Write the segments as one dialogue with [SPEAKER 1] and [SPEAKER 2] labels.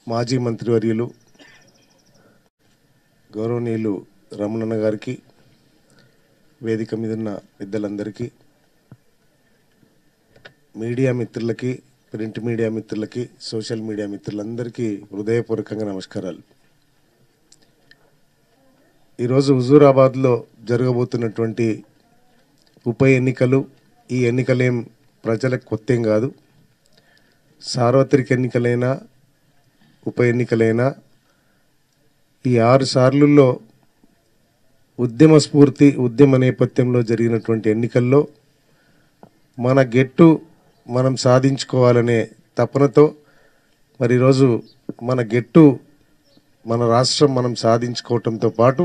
[SPEAKER 1] మాజీ మంత్రివర్యులు గౌరవనీయులు రమణన్న గారికి వేదిక మీద ఉన్న పెద్దలందరికీ మీడియా మిత్రులకి ప్రింట్ మీడియా మిత్రులకి సోషల్ మీడియా మిత్రులందరికీ హృదయపూర్వకంగా నమస్కారాలు ఈరోజు హుజూరాబాద్లో జరగబోతున్నటువంటి ఉప ఎన్నికలు ఈ ఎన్నికలేం ప్రజలకు కొత్తేం కాదు సార్వత్రిక ఎన్నికలైనా ఉప ఎన్నికలైనా ఈ ఆరు సార్లుల్లో ఉద్యమ స్ఫూర్తి ఉద్యమ నేపథ్యంలో జరిగినటువంటి ఎన్నికల్లో మన గెట్టు మనం సాధించుకోవాలనే తపనతో మరి ఈరోజు మన గెట్టు మన రాష్ట్రం మనం సాధించుకోవటంతో పాటు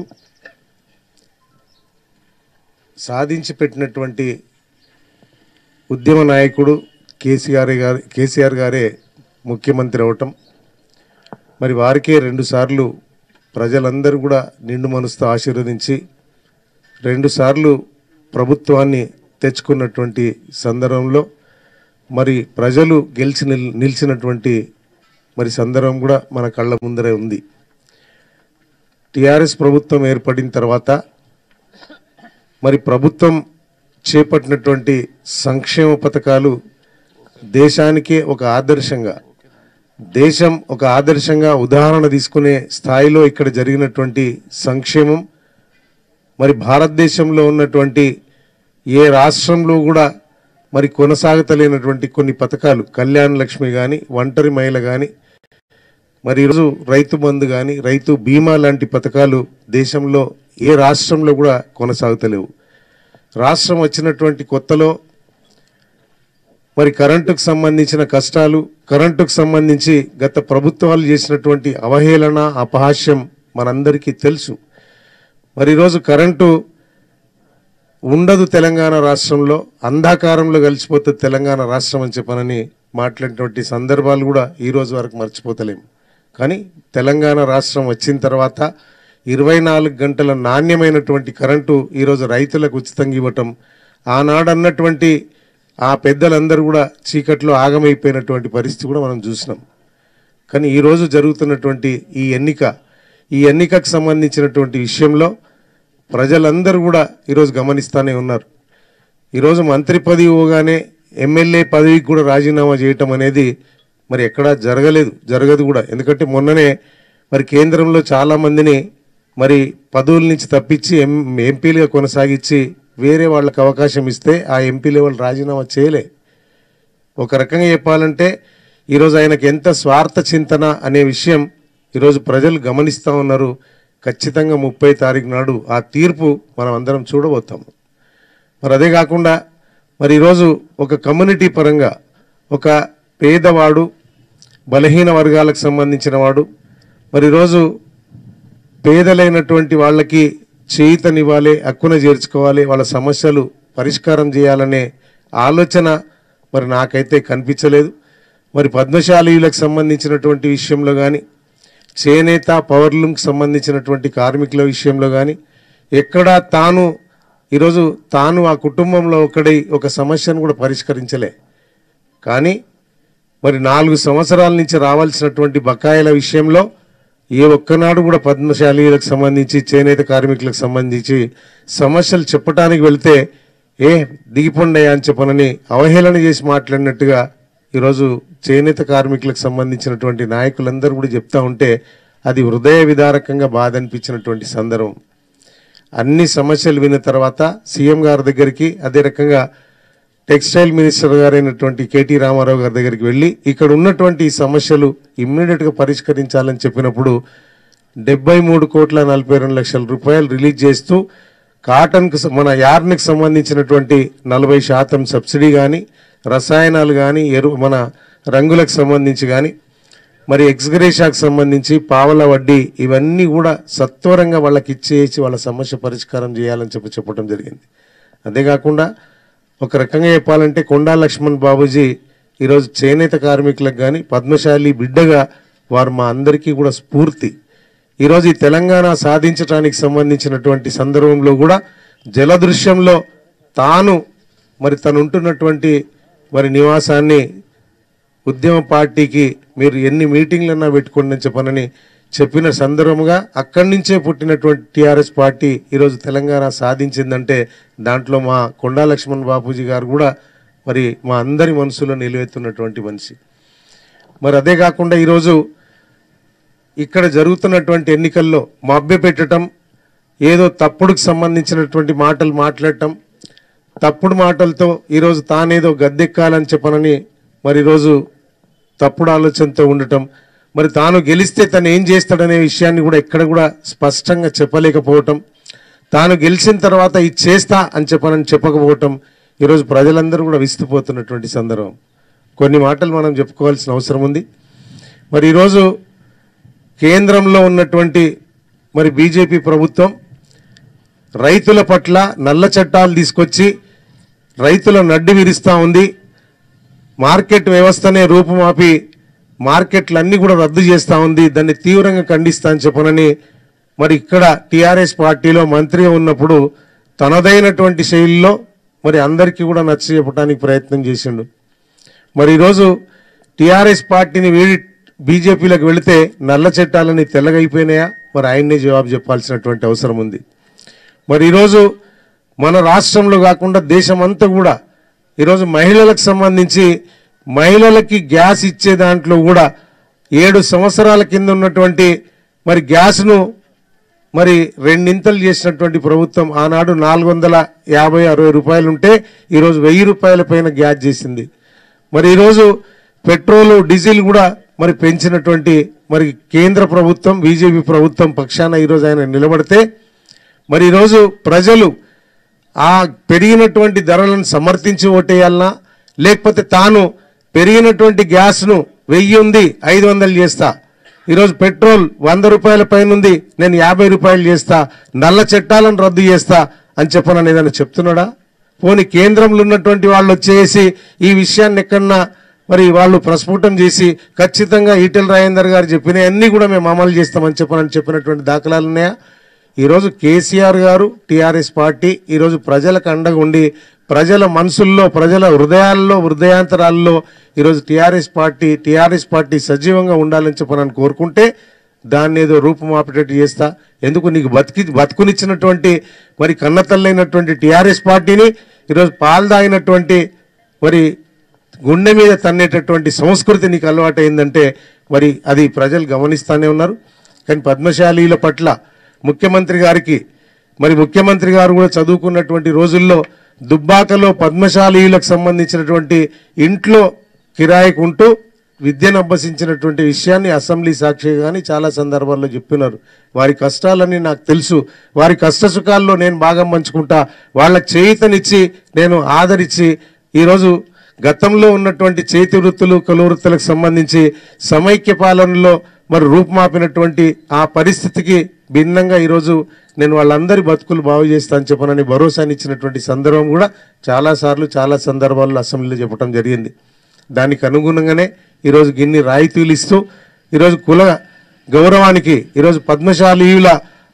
[SPEAKER 1] సాధించి పెట్టినటువంటి ఉద్యమ నాయకుడు కేసీఆర్ గారి కేసీఆర్ గారే ముఖ్యమంత్రి అవటం మరి వారికే రెండుసార్లు ప్రజలందరూ కూడా నిండు మనసుతో ఆశీర్వదించి రెండుసార్లు ప్రభుత్వాన్ని తెచ్చుకున్నటువంటి సందర్భంలో మరి ప్రజలు గెలిచి నిల్- నిలిచినటువంటి మరి సందర్భం కూడా మన కళ్ళ ముందరే ఉంది టిఆర్ఎస్ ప్రభుత్వం ఏర్పడిన తర్వాత మరి ప్రభుత్వం చేపట్టినటువంటి సంక్షేమ పథకాలు దేశానికే ఒక ఆదర్శంగా దేశం ఒక ఆదర్శంగా ఉదాహరణ తీసుకునే స్థాయిలో ఇక్కడ జరిగినటువంటి సంక్షేమం మరి భారతదేశంలో ఉన్నటువంటి ఏ రాష్ట్రంలో కూడా మరి కొనసాగతలేనటువంటి కొన్ని పథకాలు కళ్యాణ లక్ష్మి కానీ ఒంటరి మహిళ కానీ మరి ఈరోజు రైతు బంధు కానీ రైతు బీమా లాంటి పథకాలు దేశంలో ఏ రాష్ట్రంలో కూడా కొనసాగుతలేవు రాష్ట్రం వచ్చినటువంటి కొత్తలో మరి కరెంటుకు సంబంధించిన కష్టాలు కరెంటుకు సంబంధించి గత ప్రభుత్వాలు చేసినటువంటి అవహేళన అపహాస్యం మనందరికీ తెలుసు మరి ఈరోజు కరెంటు ఉండదు తెలంగాణ రాష్ట్రంలో అంధాకారంలో కలిసిపోతుంది తెలంగాణ రాష్ట్రం అని చెప్పనని మాట్లాడినటువంటి సందర్భాలు కూడా ఈ రోజు వరకు మర్చిపోతలేము కానీ తెలంగాణ రాష్ట్రం వచ్చిన తర్వాత ఇరవై నాలుగు గంటల నాణ్యమైనటువంటి కరెంటు ఈరోజు రైతులకు ఉచితంగా ఇవ్వటం ఆనాడన్నటువంటి ఆ పెద్దలందరూ కూడా చీకట్లో ఆగమైపోయినటువంటి పరిస్థితి కూడా మనం చూసినాం కానీ ఈరోజు జరుగుతున్నటువంటి ఈ ఎన్నిక ఈ ఎన్నికకు సంబంధించినటువంటి విషయంలో ప్రజలందరూ కూడా ఈరోజు గమనిస్తూనే ఉన్నారు ఈరోజు మంత్రి పదవి ఇవ్వగానే ఎమ్మెల్యే పదవికి కూడా రాజీనామా చేయటం అనేది మరి ఎక్కడా జరగలేదు జరగదు కూడా ఎందుకంటే మొన్ననే మరి కేంద్రంలో చాలామందిని మరి పదవుల నుంచి తప్పించి ఎం ఎంపీలుగా కొనసాగించి వేరే వాళ్ళకి అవకాశం ఇస్తే ఆ ఎంపీలు వాళ్ళు రాజీనామా చేయలే ఒక రకంగా చెప్పాలంటే ఈరోజు ఆయనకు ఎంత స్వార్థ చింతన అనే విషయం ఈరోజు ప్రజలు గమనిస్తూ ఉన్నారు ఖచ్చితంగా ముప్పై తారీఖు నాడు ఆ తీర్పు మనం అందరం చూడబోతాము మరి అదే కాకుండా మరి ఈరోజు ఒక కమ్యూనిటీ పరంగా ఒక పేదవాడు బలహీన వర్గాలకు సంబంధించిన వాడు మరి ఈరోజు పేదలైనటువంటి వాళ్ళకి చేయితనివ్వాలి హక్కున చేర్చుకోవాలి వాళ్ళ సమస్యలు పరిష్కారం చేయాలనే ఆలోచన మరి నాకైతే కనిపించలేదు మరి పద్మశాలీలకు సంబంధించినటువంటి విషయంలో కానీ చేనేత పవర్లూమ్కి సంబంధించినటువంటి కార్మికుల విషయంలో కానీ ఎక్కడా తాను ఈరోజు తాను ఆ కుటుంబంలో ఒకడై ఒక సమస్యను కూడా పరిష్కరించలే కానీ మరి నాలుగు సంవత్సరాల నుంచి రావాల్సినటువంటి బకాయిల విషయంలో ఏ ఒక్కనాడు కూడా పద్మశాలీలకు సంబంధించి చేనేత కార్మికులకు సంబంధించి సమస్యలు చెప్పడానికి వెళ్తే ఏ దిగిపోండి అని చెప్పనని అవహేళన చేసి మాట్లాడినట్టుగా ఈరోజు చేనేత కార్మికులకు సంబంధించినటువంటి నాయకులందరూ కూడా చెప్తా ఉంటే అది హృదయ విదారకంగా బాధ అనిపించినటువంటి సందర్భం అన్ని సమస్యలు విన్న తర్వాత సీఎం గారి దగ్గరికి అదే రకంగా టెక్స్టైల్ మినిస్టర్ గారైనటువంటి కేటీ రామారావు గారి దగ్గరికి వెళ్ళి ఇక్కడ ఉన్నటువంటి ఈ సమస్యలు ఇమ్మీడియట్గా పరిష్కరించాలని చెప్పినప్పుడు డెబ్బై మూడు కోట్ల నలభై రెండు లక్షల రూపాయలు రిలీజ్ చేస్తూ కాటన్కు స- మన యార్న్కి సంబంధించినటువంటి నలభై శాతం సబ్సిడీ కానీ రసాయనాలు కానీ ఎరువు మన రంగులకు సంబంధించి కానీ మరి ఎక్స్గ్రేషాకు సంబంధించి పావల వడ్డీ ఇవన్నీ కూడా సత్వరంగా వాళ్ళకి ఇచ్చేసి వాళ్ళ సమస్య పరిష్కారం చేయాలని చెప్పి చెప్పడం జరిగింది అంతేకాకుండా ఒక రకంగా చెప్పాలంటే కొండా లక్ష్మణ్ బాబుజీ ఈరోజు చేనేత కార్మికులకు కానీ పద్మశాలి బిడ్డగా వారు మా అందరికీ కూడా స్ఫూర్తి ఈరోజు ఈ తెలంగాణ సాధించడానికి సంబంధించినటువంటి సందర్భంలో కూడా జలదృశ్యంలో తాను మరి తను ఉంటున్నటువంటి మరి నివాసాన్ని ఉద్యమ పార్టీకి మీరు ఎన్ని మీటింగ్లన్నా పెట్టుకోండి అని చెప్పనని చెప్పిన సందర్భంగా అక్కడి నుంచే పుట్టినటువంటి టీఆర్ఎస్ పార్టీ ఈరోజు తెలంగాణ సాధించిందంటే దాంట్లో మా కొండా లక్ష్మణ్ బాపూజీ గారు కూడా మరి మా అందరి మనసులో నిలువెత్తున్నటువంటి మనిషి మరి అదే కాకుండా ఈరోజు ఇక్కడ జరుగుతున్నటువంటి ఎన్నికల్లో మభ్య పెట్టడం ఏదో తప్పుడుకు సంబంధించినటువంటి మాటలు మాట్లాడటం తప్పుడు మాటలతో ఈరోజు తానేదో గద్దెక్కాలని చెప్పనని మరి ఈరోజు తప్పుడు ఆలోచనతో ఉండటం మరి తాను గెలిస్తే తను ఏం చేస్తాడనే విషయాన్ని కూడా ఎక్కడ కూడా స్పష్టంగా చెప్పలేకపోవటం తాను గెలిచిన తర్వాత ఇది చేస్తా అని చెప్పనని చెప్పకపోవటం ఈరోజు ప్రజలందరూ కూడా విస్తుపోతున్నటువంటి సందర్భం కొన్ని మాటలు మనం చెప్పుకోవాల్సిన అవసరం ఉంది మరి ఈరోజు కేంద్రంలో ఉన్నటువంటి మరి బీజేపీ ప్రభుత్వం రైతుల పట్ల నల్ల చట్టాలు తీసుకొచ్చి రైతుల నడ్డి విరుస్తూ ఉంది మార్కెట్ వ్యవస్థనే రూపుమాపి మార్కెట్లన్నీ కూడా రద్దు చేస్తూ ఉంది దాన్ని తీవ్రంగా ఖండిస్తా అని చెప్పనని మరి ఇక్కడ టీఆర్ఎస్ పార్టీలో మంత్రిగా ఉన్నప్పుడు తనదైనటువంటి శైలిలో మరి అందరికీ కూడా నచ్చ చెప్పడానికి ప్రయత్నం చేసిండు మరి ఈరోజు టీఆర్ఎస్ పార్టీని వీడి బీజేపీలోకి వెళితే నల్ల చట్టాలని తెల్లగైపోయినాయా మరి ఆయన్నే జవాబు చెప్పాల్సినటువంటి అవసరం ఉంది మరి ఈరోజు మన రాష్ట్రంలో కాకుండా దేశమంతా కూడా ఈరోజు మహిళలకు సంబంధించి మహిళలకి గ్యాస్ ఇచ్చే దాంట్లో కూడా ఏడు సంవత్సరాల కింద ఉన్నటువంటి మరి గ్యాస్ను మరి రెండింతలు చేసినటువంటి ప్రభుత్వం ఆనాడు నాలుగు వందల యాభై అరవై రూపాయలు ఉంటే ఈరోజు వెయ్యి రూపాయల పైన గ్యాస్ చేసింది మరి ఈరోజు పెట్రోలు డీజిల్ కూడా మరి పెంచినటువంటి మరి కేంద్ర ప్రభుత్వం బీజేపీ ప్రభుత్వం పక్షాన ఈరోజు ఆయన నిలబడితే మరి ఈరోజు ప్రజలు ఆ పెరిగినటువంటి ధరలను సమర్థించి ఓటేయాలనా లేకపోతే తాను పెరిగినటువంటి గ్యాస్ను వెయ్యి ఉంది ఐదు వందలు చేస్తా ఈరోజు పెట్రోల్ వంద రూపాయల పైన ఉంది నేను యాభై రూపాయలు చేస్తా నల్ల చట్టాలను రద్దు చేస్తా అని చెప్పనని ఏదైనా చెప్తున్నాడా పోనీ కేంద్రంలో ఉన్నటువంటి వాళ్ళు వచ్చేసి ఈ విషయాన్ని ఎక్కడన్నా మరి వాళ్ళు ప్రస్ఫుటం చేసి ఖచ్చితంగా ఈటెల రాజేందర్ గారు చెప్పినవన్నీ కూడా మేము అమలు చేస్తామని చెప్పనని చెప్పినటువంటి దాఖలాలు ఉన్నాయా ఈరోజు కేసీఆర్ గారు టీఆర్ఎస్ పార్టీ ఈరోజు ప్రజలకు అండగా ఉండి ప్రజల మనసుల్లో ప్రజల హృదయాల్లో హృదయాంతరాల్లో ఈరోజు టీఆర్ఎస్ పార్టీ టీఆర్ఎస్ పార్టీ సజీవంగా ఉండాలని చెప్పనని కోరుకుంటే దాన్ని ఏదో రూపుమాపేటట్టు చేస్తా ఎందుకు నీకు బతికి బతుకునిచ్చినటువంటి మరి కన్నతల్లైనటువంటి టీఆర్ఎస్ పార్టీని ఈరోజు పాలు తాగినటువంటి మరి గుండె మీద తన్నేటటువంటి సంస్కృతి నీకు అలవాటైందంటే మరి అది ప్రజలు గమనిస్తానే ఉన్నారు కానీ పద్మశాలీల పట్ల ముఖ్యమంత్రి గారికి మరి ముఖ్యమంత్రి గారు కూడా చదువుకున్నటువంటి రోజుల్లో దుబ్బాకలో పద్మశాలీలకు సంబంధించినటువంటి ఇంట్లో కిరాయికి ఉంటూ విద్యను అభ్యసించినటువంటి విషయాన్ని అసెంబ్లీ సాక్షిగా కానీ చాలా సందర్భాల్లో చెప్పినారు వారి కష్టాలని నాకు తెలుసు వారి కష్ట సుఖాల్లో నేను భాగం పంచుకుంటా వాళ్ళకి చేయితనిచ్చి నేను ఆదరించి ఈరోజు గతంలో ఉన్నటువంటి చేతి వృత్తులు కలు వృత్తులకు సంబంధించి సమైక్య పాలనలో మరి రూపుమాపినటువంటి ఆ పరిస్థితికి భిన్నంగా ఈరోజు నేను వాళ్ళందరి బతుకులు బాగు చేస్తానని చెప్పనని భరోసాని ఇచ్చినటువంటి సందర్భం కూడా చాలాసార్లు చాలా సందర్భాల్లో అసెంబ్లీలో చెప్పడం జరిగింది దానికి అనుగుణంగానే ఈరోజు గిన్ని రాయితీలు ఇస్తూ ఈరోజు కుల గౌరవానికి ఈరోజు పద్మశాలీయుల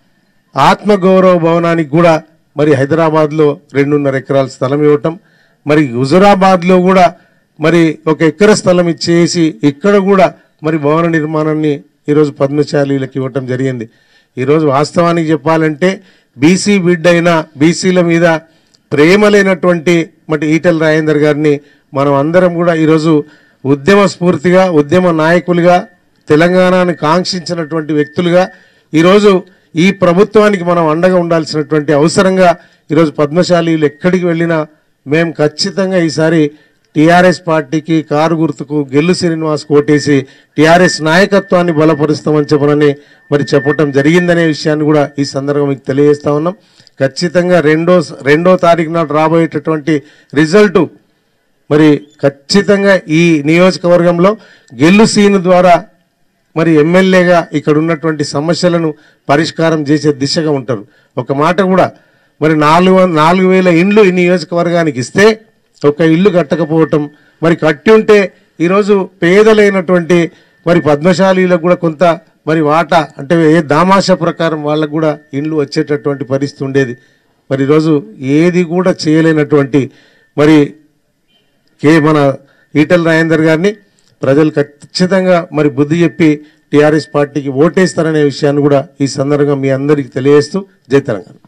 [SPEAKER 1] ఆత్మగౌరవ భవనానికి కూడా మరి హైదరాబాద్లో రెండున్నర ఎకరాల స్థలం ఇవ్వటం మరి హుజురాబాద్లో కూడా మరి ఒక ఎకర స్థలం ఇచ్చేసి ఇక్కడ కూడా మరి భవన నిర్మాణాన్ని ఈరోజు పద్మశాలీలకు ఇవ్వటం జరిగింది ఈరోజు వాస్తవానికి చెప్పాలంటే బీసీ బిడ్డ అయిన బీసీల మీద ప్రేమ లేనటువంటి మరి ఈటెల రాజేందర్ గారిని మనం అందరం కూడా ఈరోజు ఉద్యమ స్ఫూర్తిగా ఉద్యమ నాయకులుగా తెలంగాణని కాంక్షించినటువంటి వ్యక్తులుగా ఈరోజు ఈ ప్రభుత్వానికి మనం అండగా ఉండాల్సినటువంటి అవసరంగా ఈరోజు పద్మశాలీలు ఎక్కడికి వెళ్ళినా మేము ఖచ్చితంగా ఈసారి టీఆర్ఎస్ పార్టీకి కారు గుర్తుకు గెల్లు శ్రీనివాస్ కోటేసి టీఆర్ఎస్ నాయకత్వాన్ని బలపరుస్తామని చెప్పనని మరి చెప్పటం జరిగిందనే విషయాన్ని కూడా ఈ సందర్భంగా మీకు తెలియజేస్తా ఉన్నాం ఖచ్చితంగా రెండో రెండో తారీఖు నాడు రాబోయేటటువంటి రిజల్టు మరి ఖచ్చితంగా ఈ నియోజకవర్గంలో గెల్లు సీను ద్వారా మరి ఎమ్మెల్యేగా ఇక్కడ ఉన్నటువంటి సమస్యలను పరిష్కారం చేసే దిశగా ఉంటారు ఒక మాట కూడా మరి నాలుగు వం- నాలుగు వేల ఇండ్లు ఈ నియోజకవర్గానికి ఇస్తే ఒక ఇల్లు కట్టకపోవటం మరి కట్టి ఉంటే ఈరోజు పేదలైనటువంటి మరి పద్మశాలీలకు కూడా కొంత మరి వాటా అంటే ఏ దామాషా ప్రకారం వాళ్ళకు కూడా ఇండ్లు వచ్చేటటువంటి పరిస్థితి ఉండేది మరి ఈరోజు ఏది కూడా చేయలేనటువంటి మరి కే మన ఈటల రాజేందర్ గారిని ప్రజలు ఖచ్చితంగా మరి బుద్ధి చెప్పి టీఆర్ఎస్ పార్టీకి ఓటేస్తారనే విషయాన్ని కూడా ఈ సందర్భంగా మీ అందరికీ తెలియజేస్తూ జై తెలంగాణ